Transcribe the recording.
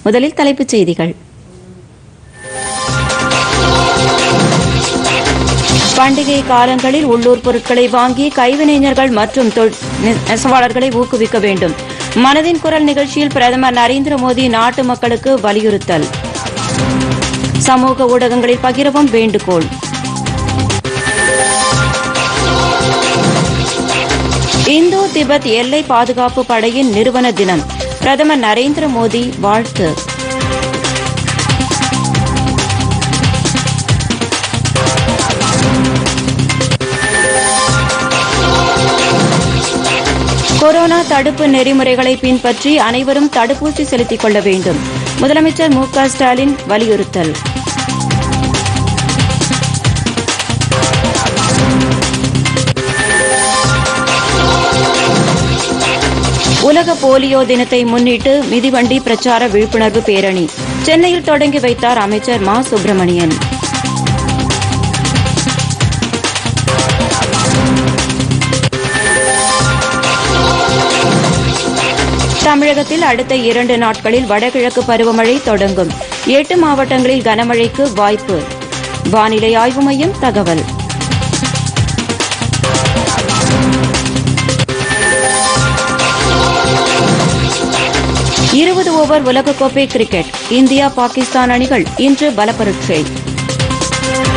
முதலில் தலைப்புச் செய்திகள் பண்டிகை காலங்களில் உள்ளூர் பொருட்களை வாங்கி கைவினைஞர்கள் மற்றும் தொழில் நெசவாளர்களை ஊக்குவிக்க வேண்டும் மனதின் குரல் நிகழ்ச்சியில் பிரதமர் நரேந்திர மோடி நாட்டு மக்களுக்கு வலியுறுத்தல் சமூக ஊடகங்களில் பகிரவும் வேண்டுகோள் இந்தோ திபெத் எல்லை பாதுகாப்பு படையின் நிறுவன தினம் பிரதமர் நரேந்திர மோடி வாழ்த்து கொரோனா தடுப்பு நெறிமுறைகளை பின்பற்றி அனைவரும் தடுப்பூசி செலுத்திக் கொள்ள வேண்டும் முதலமைச்சர் மு க ஸ்டாலின் வலியுறுத்தல் உலக போலியோ தினத்தை முன்னிட்டு மிதிவண்டி பிரச்சார விழிப்புணர்வு பேரணி சென்னையில் தொடங்கி வைத்தார் அமைச்சர் மா சுப்பிரமணியன் தமிழகத்தில் அடுத்த இரண்டு நாட்களில் வடகிழக்கு பருவமழை தொடங்கும் எட்டு மாவட்டங்களில் கனமழைக்கு வாய்ப்பு வானிலை ஆய்வு மையம் தகவல் இருபது ஓவர் உலகக்கோப்பை கிரிக்கெட் இந்தியா பாகிஸ்தான் அணிகள் இன்று பலப்பரீட்சை